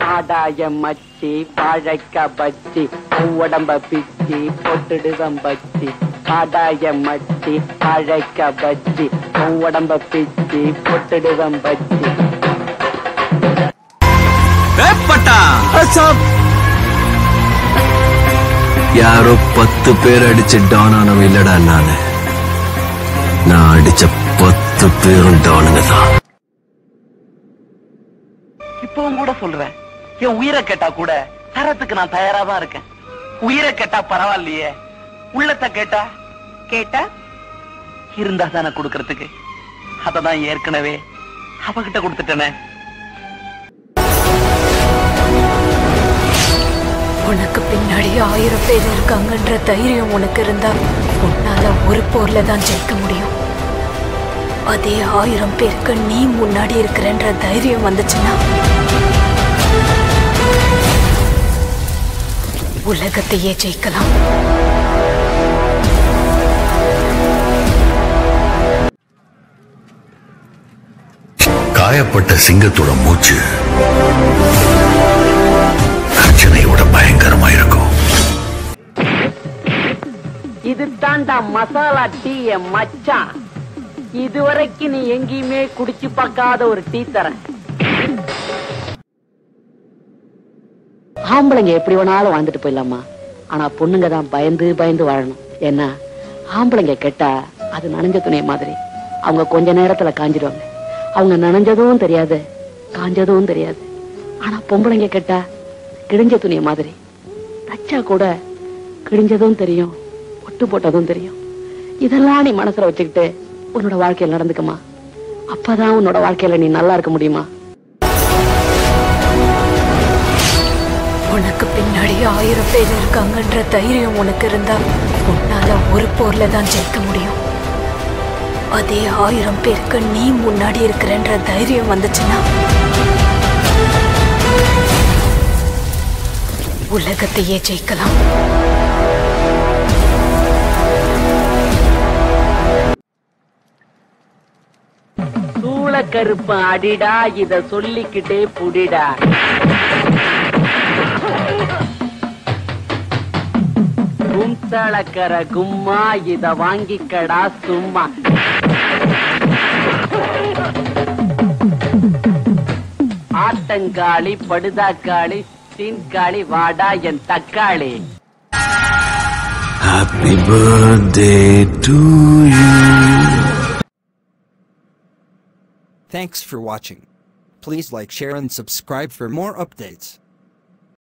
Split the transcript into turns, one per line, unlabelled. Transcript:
ஆடாய மச்சி வாழைக்க பச்சி உடம்ப பிச்சி பொட்டுடுதம் பச்சி ஆடாய மச்சி வாழைக்க பச்சி உடம்ப பிச்சி பொட்டுடுதம் பச்சி
வேப்பட்டா யாரோ பத்து பேர் அடிச்சு டான் ஆனவன் இல்லடா நானு நான் அடிச்ச பத்து பேரும் டானுங்க தான்
இப்பவும் கூட சொல்றேன் என் உயிரை கேட்டா கூட தரத்துக்கு நான் தயாரா தான் இருக்கேன் உயிரை கேட்டா பரவாயில்லையே உள்ளத்தை கேட்டா
கேட்டா
இருந்தா தானே கொடுக்கறதுக்கு அததான் ஏற்கனவே அவகிட்ட கொடுத்துட்டேனே
உனக்கு பின்னாடி ஆயிரம் பேர் இருக்காங்கன்ற தைரியம் உனக்கு இருந்தா உன்னால ஒரு போர்ல தான் ஜெயிக்க முடியும் அதே ஆயிரம் பேருக்கு நீ முன்னாடி இருக்கிறன்ற தைரியம் வந்துச்சுன்னா உலகத்தையே ஜெயிக்கலாம்
காயப்பட்ட சிங்கத்தோட மூச்சு பிரச்சனையோட பயங்கரமா இருக்கும்
இது தாண்டா மசாலா டீ என் மச்சான் இதுவரைக்கும் நீ எங்கேயுமே குடிச்சு பார்க்காத ஒரு டீ தரேன் ஆம்பளைங்க எப்படி வேணாலும் வாழ்ந்துட்டு போயிடலாமா ஆனா பொண்ணுங்க தான் பயந்து பயந்து வாழணும் ஏன்னா ஆம்பளைங்க கெட்டா அது நனைஞ்ச துணி மாதிரி அவங்க கொஞ்ச நேரத்துல காஞ்சிடுவாங்க அவங்க நனைஞ்சதும் தெரியாது காஞ்சதும் தெரியாது ஆனா பொம்பளைங்க கெட்டா கிழிஞ்ச துணி மாதிரி தச்சா கூட கிழிஞ்சதும் தெரியும் ஒட்டு போட்டதும் தெரியும் இதெல்லாம் நீ மனசுல வச்சுக்கிட்டு உன்னோட வாழ்க்கையில நடந்துக்கமா அப்பதான் உன்னோட வாழ்க்கையில நீ நல்லா இருக்க முடியுமா
உனக்கு பின்னாடி ஆயிரம் பேர் இருக்காங்கன்ற தைரியம் உனக்கு இருந்தா உன்னால ஒரு போர்ல தான் ஜெயிக்க முடியும் அதே ஆயிரம் பேருக்கு நீ முன்னாடி இருக்கிறன்ற தைரியம் வந்துச்சுன்னா உலகத்தையே ஜெயிக்கலாம்
சூள கருப்பு அடிடா இத சொல்லிக்கிட்டே புடிடா கும்தளக்கர கும்மா இத வாங்கிக்கடா சும்மா ஆட்டங்காளி படுதாக்காளி சீன்காளி வாடா என் தக்காளி
happy birthday to you
Thanks for watching. Please like, share and subscribe for more updates.